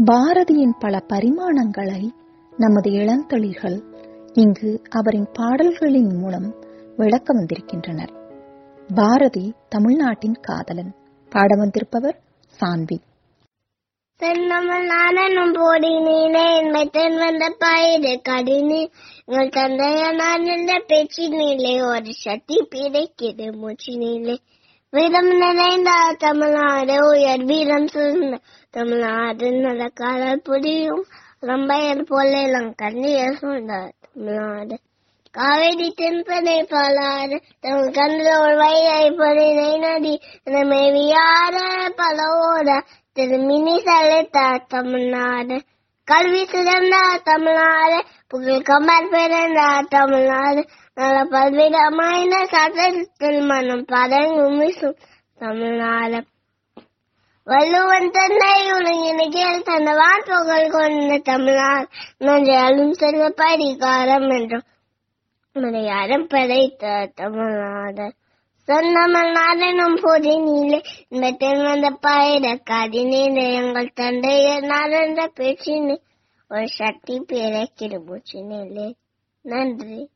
பாரதியின் பல பரிமாணங்களை நமது இளந்தளிர்கள் இங்கு அவரின் பாடல்களின் மூலம் விளக்க வந்திருக்கின்றனர் பாரதி தமிழ்நாட்டின் காதலன் பாட வந்திருப்பவர் சான்வி தென்னமல் நானும் போடினேனே மெத்தன் வந்த பயிறு கடினே உங்கள் தந்தைய நான் என்ற பேச்சினிலே ஒரு சக்தி பிடைக்கிறது மூச்சினிலே வீரம் நிறைந்த தமிழ்நாடு உயர் வீரம் சிறந்த தமிழ்நாடு நடக்காத புரியும் ரம்பையர் போல கண்ணியர் சொன்ன தமிழ்நாடு காவேரி தென்பனை பாலாறு தம் கண்களோடு வைகை பொறினை நதி மேவியார பலவோட திருமினி செலுத்த தமிழ்நாடு கல்வி சிறந்த தமிழ்நாடு புகழ் கமர் பிறந்த தமிழ்நாடு நல்ல பல்விதமான சட்டத்தில் மனம் பதங்கும் வீசும் தமிழ்நாடு வள்ளுவன் தன்னை உலகினில் தந்தவான் புகழ் கொண்ட தமிழ்நாடு நன்றாலும் செல்வ பரிகாரம் என்றும் மலையாளம் படைத்த தமிழ்நாடு சொன்னமல்நாடனும் பொதி நீலே இந்த தென் வந்த பயிர கதினீலே எங்கள் தந்தையர் நடந்த பேச்சினே ஒரு சக்தி பிறக்கிற மூச்சினிலே நன்றி